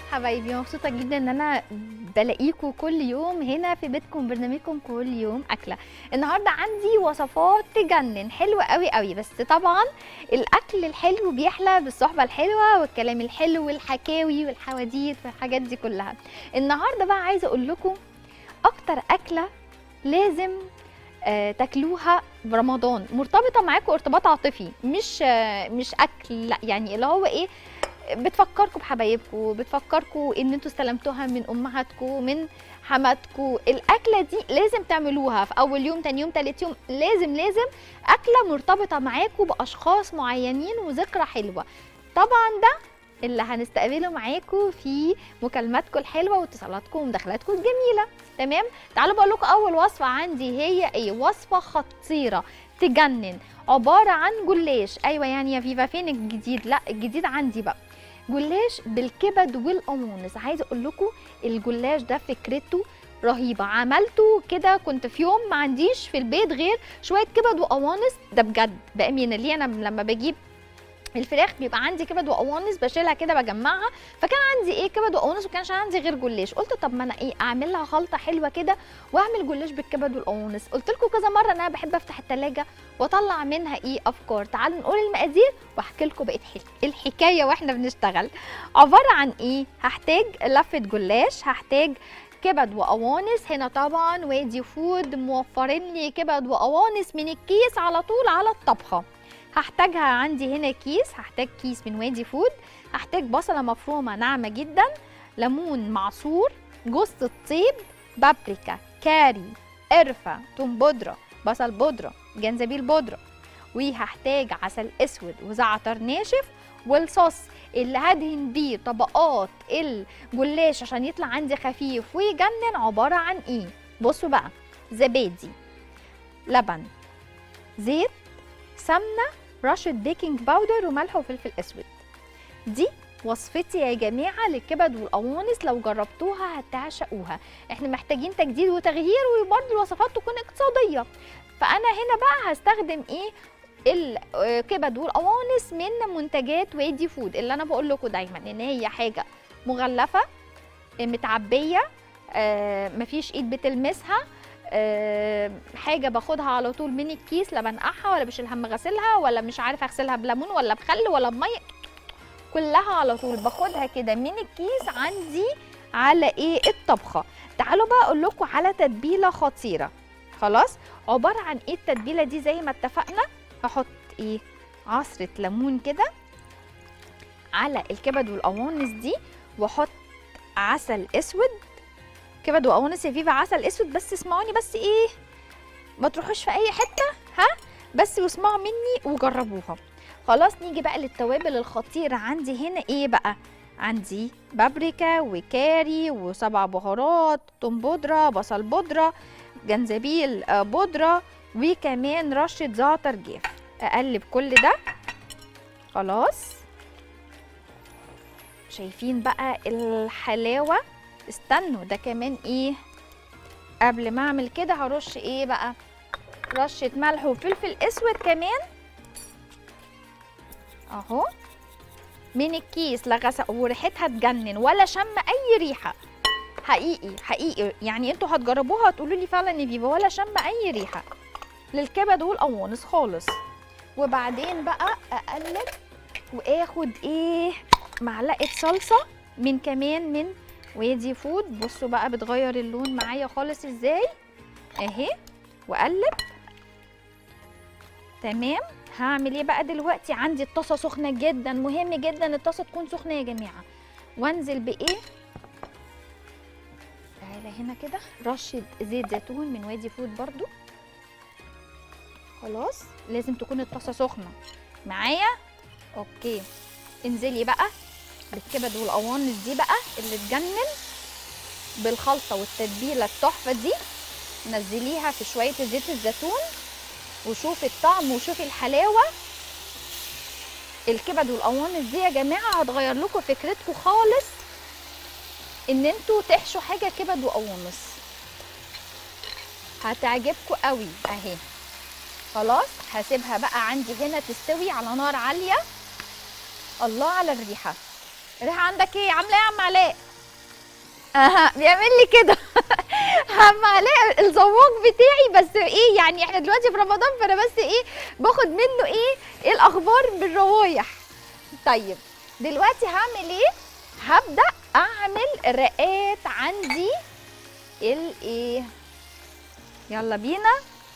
حبايبي مبسوطة جدا ان انا بلاقيكم كل يوم هنا في بيتكم برنامجكم كل يوم اكلة النهاردة عندي وصفات تجنن حلوة قوي قوي بس طبعا الاكل الحلو بيحلى بالصحبة الحلوة والكلام الحلو والحكاوي والحواديت والحاجات دي كلها النهاردة بقى عايزة اقول لكم اكتر اكلة لازم آه، تاكلوها برمضان مرتبطه معاكم ارتباط عاطفي مش آه، مش اكل لا يعني اللي هو ايه بتفكركم بحبايبكم بتفكركم ان انتوا استلمتوها من امهاتكم من حماتكم الاكله دي لازم تعملوها في اول يوم تاني يوم تالت يوم لازم لازم اكله مرتبطه معاكم باشخاص معينين وذكرى حلوه طبعا ده اللي هنستقبله معاكم في مكالماتكم الحلوه واتصالاتكم ومداخلاتكم الجميله تمام تعالوا بقول لكم اول وصفه عندي هي ايه وصفه خطيره تجنن عباره عن جلاش ايوه يعني يا فيفا فين الجديد لا الجديد عندي بقى جلاش بالكبد والقوانص عايزه اقول لكم الجلاش ده فكرته رهيبه عملته كده كنت في يوم ما عنديش في البيت غير شويه كبد وقوانص ده بجد بامانه ليه انا لما بجيب الفراخ بيبقى عندي كبد وقوانص بشيلها كده بجمعها فكان عندي ايه كبد وقوانص وكانش عندي غير جلاش قلت طب ما انا ايه اعمل لها خلطه حلوه كده واعمل جلاش بالكبد والقوانص قلت لكم كذا مره ان انا بحب افتح التلاجة واطلع منها ايه افكار تعالوا نقول المقادير واحكي لكم بقيه حك- الحكايه واحنا بنشتغل عباره عن ايه هحتاج لفه جلاش هحتاج كبد وقوانص هنا طبعا وادي فود موفرين لي كبد وقوانص من الكيس على طول على الطبخه هحتاجها عندي هنا كيس هحتاج كيس من وادي فود هحتاج بصله مفرومه ناعمه جدا ليمون معصور جوز الطيب بابريكا كاري قرفه توم بودره بصل بودره جنزبيل بودره وهحتاج عسل اسود وزعتر ناشف والصوص اللي هدهن بيه طبقات الجلاش عشان يطلع عندي خفيف ويجنن عباره عن ايه بصوا بقى زبادي لبن زيت سمنه رشه بيكنج باودر وملح وفلفل اسود دي وصفتي يا جماعه للكبد والقوانص لو جربتوها هتعشقوها احنا محتاجين تجديد وتغيير وبرده الوصفات تكون اقتصاديه فانا هنا بقى هستخدم ايه الكبد والقوانص من منتجات وادي فود اللي انا بقول لكم دايما ان هي حاجه مغلفه متعبيه آه، مفيش ايد بتلمسها آه، حاجه باخدها على طول من الكيس لا بنقعها ولا بشيل هم غسلها ولا مش عارفه اغسلها بليمون ولا بخل ولا بميه كلها على طول باخدها كده من الكيس عندي على ايه الطبخه تعالوا بقى اقول لكم على تتبيله خطيره خلاص عباره عن ايه التتبيله دي زي ما اتفقنا هحط ايه عصره ليمون كده على الكبد والقوانص دي واحط عسل اسود كبد وقوانص يا فيفا عسل اسود بس اسمعوني بس ايه ما تروحوش في اي حته ها بس واسمعوا مني وجربوها خلاص نيجي بقى للتوابل الخطيره عندي هنا ايه بقى عندي بابريكا وكاري وسبع بهارات توم بودره بصل بودره جنزبيل آه، بودره وكمان رشه زعتر جاف اقلب كل ده خلاص شايفين بقى الحلاوه استنوا ده كمان ايه قبل ما اعمل كده هرش ايه بقى رشه ملح وفلفل اسود كمان اهو من الكيس لا غسق وريحتها تجنن ولا شم اي ريحه حقيقي حقيقي يعني انتوا هتجربوها هتقولوا لي فعلا ان فيفا ولا شم اي ريحه للكبد والقوانص خالص وبعدين بقى اقلب واخد ايه معلقه صلصه من كمان من وادي فود بصوا بقى بتغير اللون معايا خالص ازاي اهي واقلب تمام هعمل ايه بقى دلوقتي عندي الطاسه سخنه جدا مهم جدا الطاسه تكون سخنه يا جماعه وانزل بايه تعالى هنا كده رشه زيت زيتون من وادي فود برضو خلاص لازم تكون الطاسه سخنه معايا اوكي انزلي بقى بالكبد والقوانص دي بقى اللي تجنن بالخلطه والتتبيله التحفه دي نزليها في شويه زيت الزيتون وشوفي الطعم وشوفي الحلاوه الكبد والقوانص دي يا جماعه هتغير لكم فكرتكم خالص ان انتوا تحشوا حاجه كبد وقوانص هتعجبكم قوي اهي خلاص هسيبها بقى عندي هنا تستوي على نار عاليه الله على الريحه ريحه عندك ايه عامله ايه يا عم علاء اها بيعمل لي كده عم علاء الذواق بتاعي بس ايه يعني احنا دلوقتي في رمضان فانا بس ايه باخد منه ايه ايه الاخبار بالروايح طيب دلوقتي هعمل ايه هبدا اعمل رقات عندي الايه يلا بينا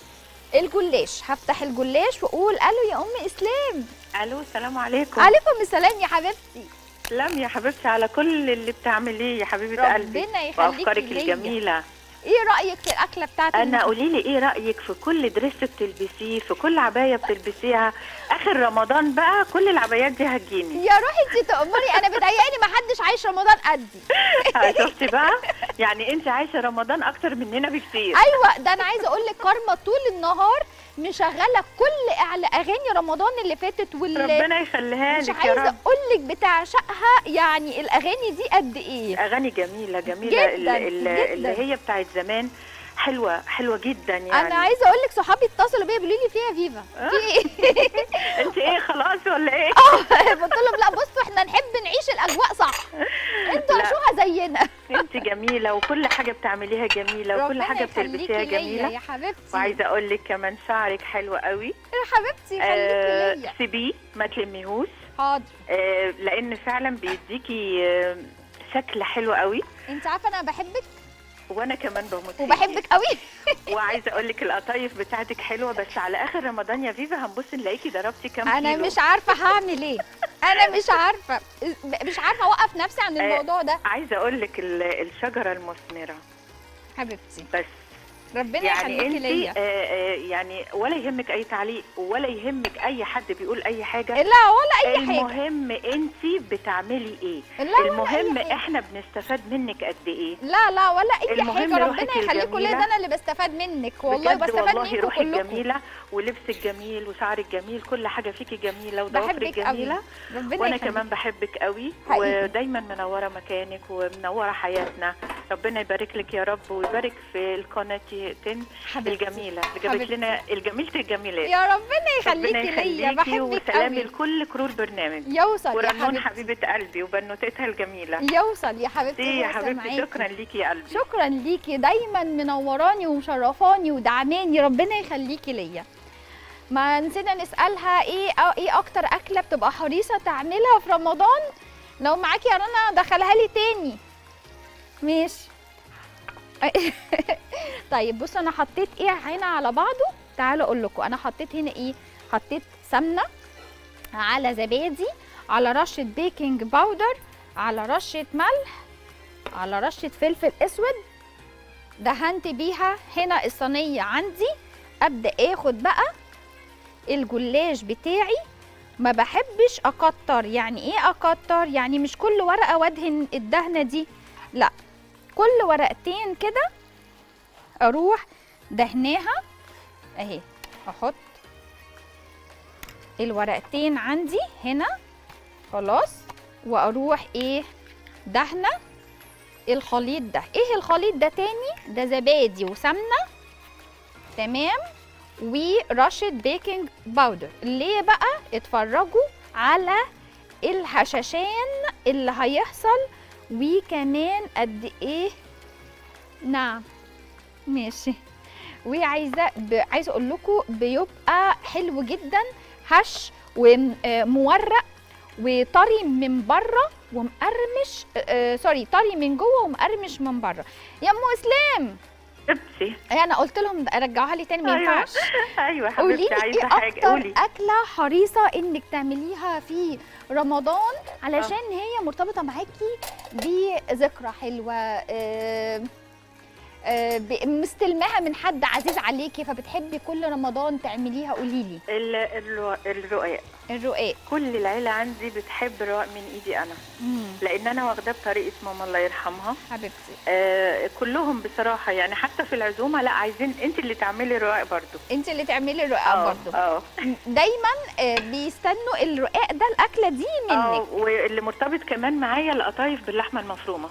الجلاش هفتح الجلاش واقول الو يا ام اسلام الو السلام عليكم عليكم السلام يا حبيبتي سلام يا حبيبتي على كل اللي بتعمليه يا حبيبه قلبي ربنا يخليكي وافكارك ليا. الجميله ايه رايك في الاكله بتاعت انا النهاردة؟ قولي لي ايه رايك في كل دريس بتلبسيه في كل عبايه بتلبسيها اخر رمضان بقى كل العبايات دي هتجيني يا روحي انت تأمري انا بتهيألي ما حدش عايش رمضان قدي شفتي بقى يعني انت عايشه رمضان اكتر مننا بكتير ايوه ده انا عايزه اقول لك كارما طول النهار مشغله كل أعلى اغاني رمضان اللي فاتت واللي ربنا يخليها مش لك يا عايزه رب اقول لك بتعشقها يعني الاغاني دي قد ايه اغاني جميله جميله جداً، ال- ال- جداً. اللي هي بتاعت زمان حلوه حلوه جدا يعني انا عايزه اقول لك صحابي اتصلوا بيا بيقولوا لي فيها فيفا في ايه انت ايه خلاص ولا ايه قلت لهم لا بصوا احنا نحب نعيش الاجواء صح انتوا لا. عيشوها زينا انت جميله وكل حاجه بتعمليها جميله وكل ربنا حاجه يخليكي بتلبسيها ليا جميله يا حبيبتي وعايزه اقول لك كمان شعرك حلو قوي يا حبيبتي آه خليكي ليا سيبيه ما تلميهوش حاضر آه لان فعلا بيديكي آه شكل حلو قوي انت عارفه انا بحبك وانا كمان بموت فيكي. وبحبك قوي وعايزه اقول لك القطايف بتاعتك حلوه بس على اخر رمضان يا فيفا هنبص نلاقيكي ضربتي كام انا كيلو مش عارفه هعمل ايه انا مش عارفه مش عارفه اوقف نفسي عن آه. الموضوع ده عايزه اقول لك ال- الشجره المثمره حبيبتي بس ربنا يعني يخليكي انت ليا يعني ولا يهمك اي تعليق ولا يهمك اي حد بيقول اي حاجه لا ولا اي حاجه المهم انت بتعملي ايه لا ولا المهم أي حاجة. احنا بنستفاد منك قد ايه لا لا ولا اي المهم حاجه روحك ربنا يخليكم ليا الجميلة. ده انا اللي بستفاد منك والله بجد بستفاد والله منكم روحك كلكم جميله ولبسك جميل وشعرك جميل كل حاجه فيكي جميله وضوافرك بحبك قوي جميله ربنا وانا يخليك. كمان بحبك قوي حقيقي. ودايما منوره مكانك ومنوره حياتنا ربنا يبارك لك يا رب ويبارك في القناه 10 حبيبتي. الجميله اللي جابت حبيبتي. لنا الجميله الجميلات يا ربنا يخليكي ربنا ليا يخليكي بحبك وسلام قوي لكل كرو البرنامج يوصل يا ورنون حبيبتي حبيبه قلبي وبنوتتها الجميله يوصل يا حبيبتي دي يا واصل حبيبتي معاكي. شكرا ليكي يا قلبي شكرا ليكي دايما منوراني ومشرفاني ودعماني ربنا يخليكي ليا ما نسينا نسالها ايه أو ايه اكتر اكله بتبقى حريصه تعملها في رمضان لو معاكي يا رنا دخلها لي تاني ماشي طيب بصوا انا حطيت ايه هنا على بعضه تعالوا اقول لكم انا حطيت هنا ايه حطيت سمنه على زبادي على رشه بيكنج باودر على رشه ملح على رشه فلفل اسود دهنت بيها هنا الصينيه عندي ابدا اخد بقى الجلاش بتاعي ما بحبش اكتر يعني ايه اكتر يعني مش كل ورقه وادهن الدهنه دي لا كل ورقتين كده اروح دهناها اهي احط الورقتين عندي هنا خلاص واروح ايه دهنه الخليط ده ايه الخليط ده تاني ده زبادي وسمنه تمام ورشه بيكنج باودر ليه بقى اتفرجوا على الهشاشان اللي هيحصل وكمان قد ايه نعم ماشي وعايزه ب... عايزه اقول لكم بيبقى حلو جدا هش ومورق وطري من بره ومقرمش آه، آه، سوري طري من جوه ومقرمش من بره يا ام اسلام حبيبتي انا قلت لهم ده- رجعوها لي تاني ما أيوة. ينفعش ايوه قولي حبيبتي لي عايزه ايه حاجه اكتر قولي اكله حريصه انك تعمليها في رمضان علشان هي مرتبطه معاكي بذكرى حلوه آه، آه، ب- مستلماها من حد عزيز عليكي فبتحبي كل رمضان تعمليها قولي لي ال- الرو- الرقاق الرقاق كل العيله عندي بتحب الرقاق من ايدي انا مم، لان انا واخداه بطريقه ماما الله يرحمها حبيبتي آه كلهم بصراحه يعني حتى في العزومه لا عايزين انت اللي تعملي الرقاق برضو انت اللي تعملي الرقاق اه برضو اه دايما آه، بيستنوا الرقاق ده الاكله دي اه منك واللي مرتبط كمان معايا القطايف باللحمه المفرومه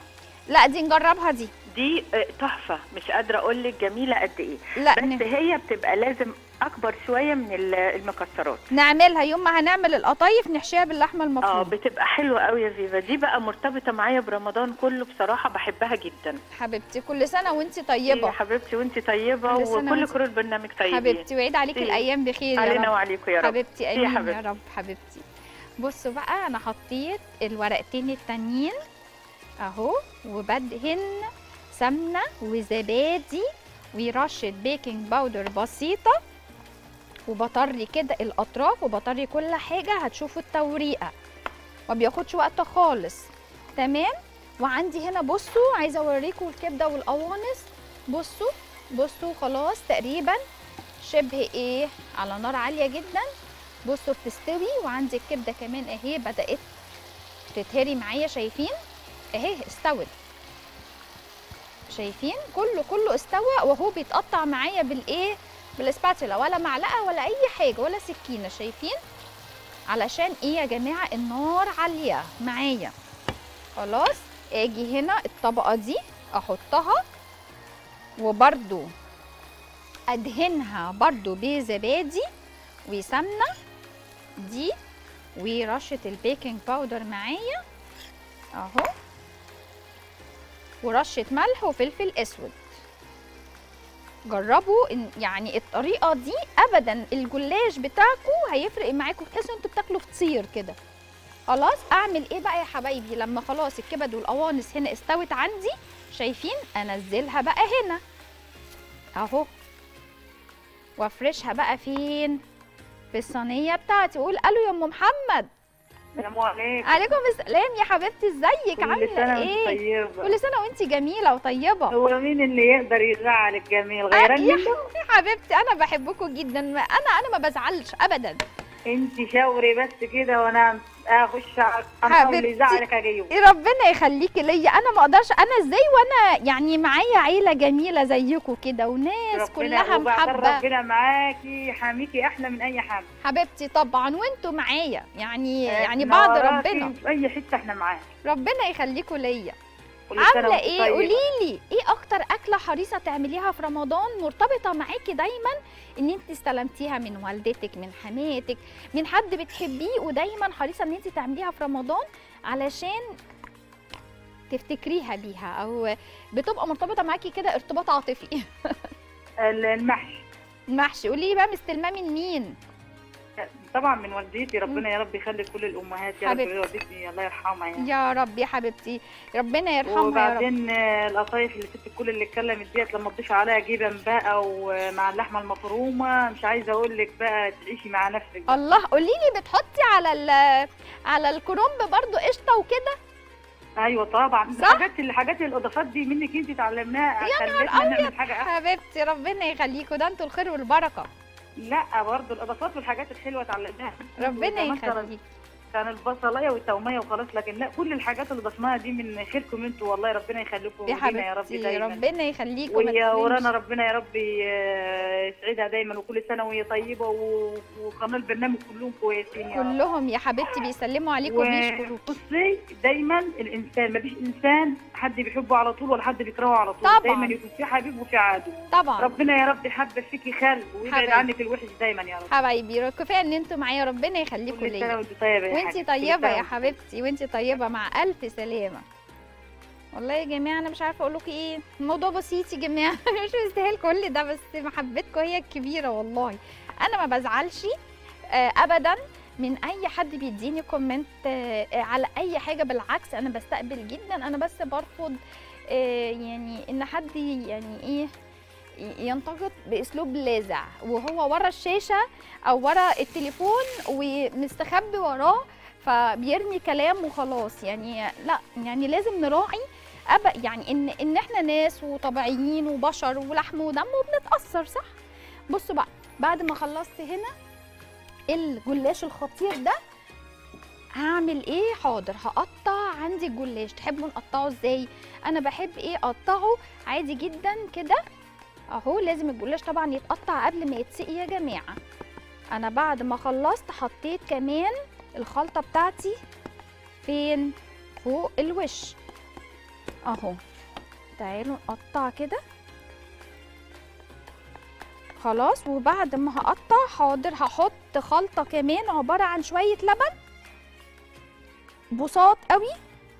لا دي نجربها دي دي آه، تحفه مش قادره اقول لك جميله قد ايه لا بس ن... هي بتبقى لازم اكبر شويه من ال- المكسرات نعملها يوم ما هنعمل القطايف نحشيها باللحمه اه المفرومه بتبقى حلوه قوي يا فيفا دي بقى مرتبطه معايا برمضان كله بصراحه بحبها جدا حبيبتي كل سنه وانت يا طيبه حبيبتي وانت طيبه كل سنة وكل وانت- كرة البرنامج طيبين حبيبتي وعيد عليكي إيه. الايام بخير يا علينا رب وعليكم يا رب حبيبتي يا امين يا حبيبتي. رب حبيبتي بصوا بقى انا حطيت الورقتين التانيين اهو وبدهن سمنه وزبادي ورشه بيكنج باودر بسيطه وبطري كده الاطراف وبطري كل حاجه هتشوفوا التوريقه ما بياخدش وقت خالص تمام وعندي هنا بصوا عايزه اوريكم الكبده والقوانص بصوا بصوا خلاص تقريبا شبه ايه على نار عاليه جدا بصوا بتستوي وعندي الكبده كمان اهي بدات تتهري معايا شايفين اهي استوت شايفين كله كله استوى وهو بيتقطع معايا بالايه بالاسباتولا ولا معلقه ولا اي حاجه ولا سكينه شايفين علشان ايه يا جماعه النار عاليه معايا خلاص اجي هنا الطبقه دي احطها وبرده ادهنها برضو بزبادي وسمنه دي ورشه البيكنج باودر معايا اهو ورشه ملح وفلفل اسود جربوا إن يعني الطريقه دي ابدا الجلاش بتاعكم هيفرق معاكم تحسوا انتوا بتاكلوا فطير كده خلاص اعمل ايه بقى يا حبايبي لما خلاص الكبد والقوانص هنا استوت عندي شايفين انزلها بقى هنا اهو وافرشها بقى فين في الصينيه بتاعتي قول الو يا ام محمد السلام عليكم عليكم السلام يا حبيبتي ازيك كل عامله سنة ايه وانت طيبة كل سنه وانت جميله وطيبه هو مين اللي يقدر يزعل الجميل آه، غيران يا منه حبيبتي انا بحبكم جدا ما انا انا ما بزعلش ابدا انت شاوري بس كده وانا اخش على حبيبتي. اللي يزعلك اجيبه إيه ربنا يخليكي ليا انا ما اقدرش انا ازاي وانا يعني معايا عيله جميله زيكم كده وناس كلها وبعدين محبه ربنا معاكي حاميكي احلى من اي حد حبيبتي طبعا وانتوا معايا يعني يعني بعد وراكي ربنا في اي حته احنا معاك ربنا يخليكم ليا كل سنة عامله وانت ايه طيبة. قولي لي ايه اكتر اكله حريصه تعمليها في رمضان مرتبطه معاكي دايما ان انت استلمتيها من والدتك من حماتك من حد بتحبيه ودايما حريصه ان انت تعمليها في رمضان علشان تفتكريها بيها او بتبقى مرتبطه معاكي كده ارتباط عاطفي ال- المحشي المحشي قولي لي بقى مستلماه من مين طبعا من والدتي ربنا يا رب يخلي كل الامهات يا رب حبيبتي. والدتي الله يرحمها يعني يا رب يا حبيبتي ربنا يرحمها يا رب وبعدين آه، القطايف اللي ست الكل اللي اتكلمت ديت لما تضيف عليها جبن بقى ومع اللحمه المفرومه مش عايزه اقول لك بقى تعيشي مع نفسك بقى. الله قولي لي بتحطي على ال- على الكرنب برضو قشطه وكده ايوه طبعا صح؟ الحاجات الحاجات الاضافات دي منك انت اتعلمناها يا خلتنا نعمل حاجه أحسن. حبيبتي ربنا يخليكوا ده انتوا الخير والبركه لا برضه الاضافات والحاجات الحلوه اتعلمناها ربنا ده مثلاً يخليك كان البصلايه والتوميه وخلاص لكن لا كل الحاجات اللي ضفناها دي من خيركم انتوا والله ربنا يخليكم يا لينا يا رب حبيبتي دايما ربنا يخليكم ما وهي تحرمش. ورانا ربنا يا رب ي- يسعدها دايما وكل سنه وهي طيبه و- وقناه البرنامج كلهم كويسين يا رب كلهم يا حبيبتي بيسلموا عليكم وبيشكروكي وبصي دايما الانسان ما فيش انسان حد بيحبه على طول ولا حد بيكرهه على طول طبعاً. دايما يكون في حبيب وفي عدو طبعا ربنا يا رب يحبب فيكي خير ويبعد حبيبي. عنك الوحش دايما يا رب حبايبي كفايه ان انتوا معايا ربنا يخليكم كل سنه ليا وانت طيبه يا وانتي حبيبتي. كل طيبه سنة يا وانت حبيبتي وانتي طيبه مع الف سلامه والله يا جماعه انا مش عارفه اقول لكم ايه الموضوع بسيط يا جماعه مش مستاهل كل ده بس محبتكم هي الكبيره والله انا ما بزعلش آه، ابدا من اي حد بيديني كومنت آه، آه، على اي حاجه بالعكس انا بستقبل جدا انا بس برفض آه، يعني ان حد يعني ايه ي- ينتقد باسلوب لاذع وهو ورا الشاشه او ورا التليفون ومستخبي وراه فبيرمي كلام وخلاص يعني لا يعني لازم نراعي أبا يعني ان ان احنا ناس وطبيعيين وبشر ولحم ودم وبنتاثر صح بصوا بقى بعد ما خلصت هنا الجلاش الخطير ده هعمل ايه حاضر هقطع عندي الجلاش تحبوا نقطعه ازاي انا بحب ايه اقطعه عادي جدا كده اهو لازم الجلاش طبعا يتقطع قبل ما يتسقي يا جماعه انا بعد ما خلصت حطيت كمان الخلطه بتاعتي فين فوق الوش اهو تعالوا نقطع كده خلاص وبعد ما هقطع حاضر هحط خلطة كمان عبارة عن شوية لبن بساط قوي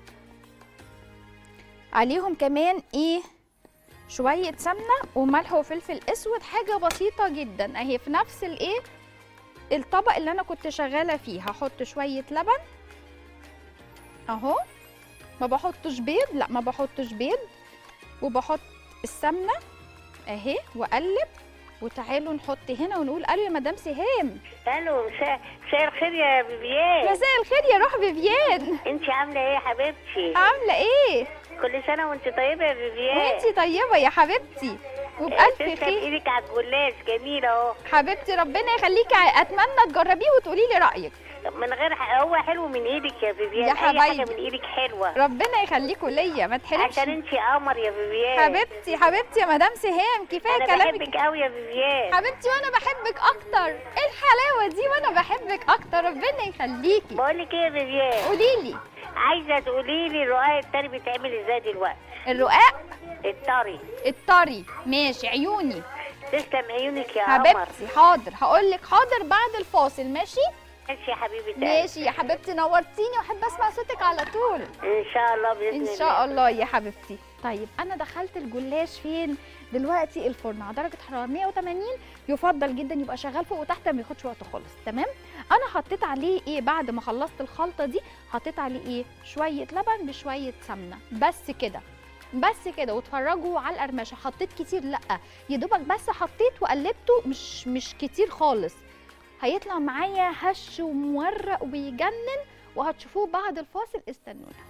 عليهم كمان ايه شوية سمنة وملح وفلفل اسود حاجة بسيطة جدا اهي في نفس الايه الطبق اللي انا كنت شغالة فيه هحط شوية لبن اهو ما بحطش بيض لا ما بحطش بيض وبحط السمنة اهي واقلب وتعالوا نحط هنا ونقول الو يا مدام سهام الو مساء مساء الخير يا بيبيان مساء الخير يا روح فيفيان انت عامله ايه يا حبيبتي عامله ايه كل سنه وانت طيبه يا بيبيان وانتي طيبه يا حبيبتي وبألف تسلم خير ايدك على الجلاش جميل اهو حبيبتي ربنا يخليكي اتمنى تجربيه وتقولي لي رايك من غير ح- هو حلو من ايدك يا بيبيان يا اي حاجه حبايبي. من ايدك حلوه ربنا يخليكوا ليا ما تحرمش عشان انت قمر يا بيبيان حبيبتي حبيبتي يا مدام سهام كفايه انا كلامك بحبك قوي يا بيبيان حبيبتي وانا بحبك اكتر ايه الحلاوه دي وانا بحبك اكتر ربنا يخليكي بقول لك ايه يا بيبيان قولي لي عايزه تقولي لي الرقاق التاني بيتعمل ازاي دلوقتي الرقاق الطري الطري ماشي عيوني تسلم عيونك يا قمر حبيبتي حاضر هقول لك حاضر بعد الفاصل ماشي ماشي يا حبيبتي ماشي يا حبيبتي نورتيني واحب اسمع صوتك على طول ان شاء الله باذن ان شاء الله يا حبيبتي طيب انا دخلت الجلاش فين دلوقتي الفرن على درجه حراره 180 يفضل جدا يبقى شغال فوق وتحت ما ياخدش وقت خالص تمام انا حطيت عليه ايه بعد ما خلصت الخلطه دي حطيت عليه ايه شويه لبن بشويه سمنه بس كده بس كده واتفرجوا على القرمشه حطيت كتير لا يا دوبك بس حطيت وقلبته مش مش كتير خالص هيطلع معايا هش ومورق ويجنن وهتشوفوه بعد الفاصل استنونا